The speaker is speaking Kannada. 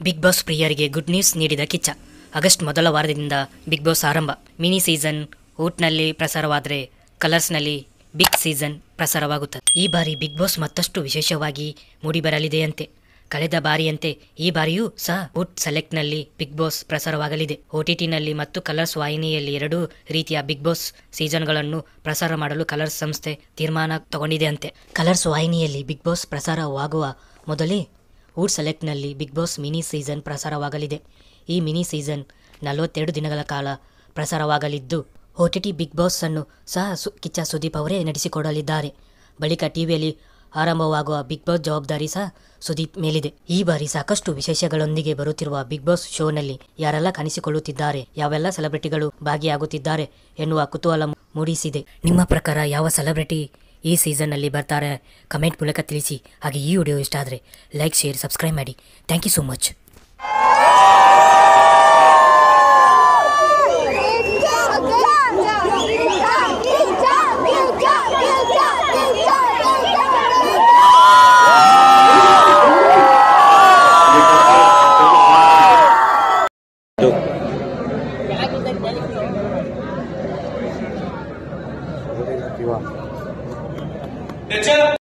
ಬಿಗ್ ಬಾಸ್ ಪ್ರಿಯರಿಗೆ ಗುಡ್ ನ್ಯೂಸ್ ನೀಡಿದ ಕಿಚ್ಚ ಆಗಸ್ಟ್ ಮೊದಲ ವಾರದಿಂದ ಬಿಗ್ ಬಾಸ್ ಆರಂಭ ಮಿನಿ ಸೀಸನ್ ಊಟ್ನಲ್ಲಿ ಪ್ರಸಾರವಾದರೆ ಕಲರ್ಸ್ನಲ್ಲಿ ಬಿಗ್ ಸೀಸನ್ ಪ್ರಸಾರವಾಗುತ್ತದೆ ಈ ಬಾರಿ ಬಿಗ್ ಬಾಸ್ ಮತ್ತಷ್ಟು ವಿಶೇಷವಾಗಿ ಮೂಡಿಬರಲಿದೆಯಂತೆ ಕಳೆದ ಬಾರಿಯಂತೆ ಈ ಬಾರಿಯೂ ಸಹ ವುಡ್ ಸೆಲೆಕ್ಟ್ನಲ್ಲಿ ಬಿಗ್ ಬಾಸ್ ಪ್ರಸಾರವಾಗಲಿದೆ ಓಟಿಟಿನಲ್ಲಿ ಮತ್ತು ಕಲರ್ಸ್ ವಾಹಿನಿಯಲ್ಲಿ ಎರಡೂ ರೀತಿಯ ಬಿಗ್ ಬಾಸ್ ಸೀಸನ್ಗಳನ್ನು ಪ್ರಸಾರ ಮಾಡಲು ಕಲರ್ಸ್ ಸಂಸ್ಥೆ ತೀರ್ಮಾನ ತಗೊಂಡಿದೆ ಅಂತೆ ಕಲರ್ಸ್ ವಾಹಿನಿಯಲ್ಲಿ ಬಿಗ್ ಬಾಸ್ ಪ್ರಸಾರವಾಗುವ ಮೊದಲೇ ವುಡ್ ಸೆಲೆಕ್ಟ್ನಲ್ಲಿ ಬಿಗ್ ಬಾಸ್ ಮಿನಿ ಸೀಸನ್ ಪ್ರಸಾರವಾಗಲಿದೆ ಈ ಮಿನಿ ಸೀಸನ್ ನಲವತ್ತೆರಡು ದಿನಗಳ ಕಾಲ ಪ್ರಸಾರವಾಗಲಿದ್ದು ಓಟಿಟಿ ಬಿಗ್ ಬಾಸ್ ಅನ್ನು ಸಹ ಸು- ಕಿಚ್ಚ ಸುದೀಪ್ ಅವರೇ ನಡೆಸಿಕೊಡಲಿದ್ದಾರೆ ಬಳಿಕ ಟಿವಿಯಲ್ಲಿ ಆರಂಭವಾಗುವ ಬಿಗ್ ಬಾಸ್ ಜವಾಬ್ದಾರಿ ಸಹ ಸುದೀಪ್ ಮೇಲಿದೆ ಈ ಬಾರಿ ಸಾಕಷ್ಟು ವಿಶೇಷಗಳೊಂದಿಗೆ ಬರುತ್ತಿರುವ ಬಿಗ್ ಬಾಸ್ ಶೋನಲ್ಲಿ ಯಾರೆಲ್ಲ ಕಾಣಿಸಿಕೊಳ್ಳುತ್ತಿದ್ದಾರೆ ಯಾವೆಲ್ಲ ಸೆಲೆಬ್ರಿಟಿಗಳು ಭಾಗಿಯಾಗುತ್ತಿದ್ದಾರೆ ಎನ್ನುವ ಕುತೂಹಲ ಮೂಡಿಸಿದೆ ನಿಮ್ಮ ಪ್ರಕಾರ ಯಾವ ಸೆಲೆಬ್ರಿಟಿ ಈ ಸೀಸನ್ನಲ್ಲಿ ಬರ್ತಾರೆ ಕಮೆಂಟ್ ಮೂಲಕ ತಿಳಿಸಿ ಹಾಗೆ ಈ ವಿಡಿಯೋ ಇಷ್ಟ ಆದರೆ ಲೈಕ್ ಶೇರ್ ಸಬ್ಸ್ಕ್ರೈಬ್ ಮಾಡಿ thank you so much Good job.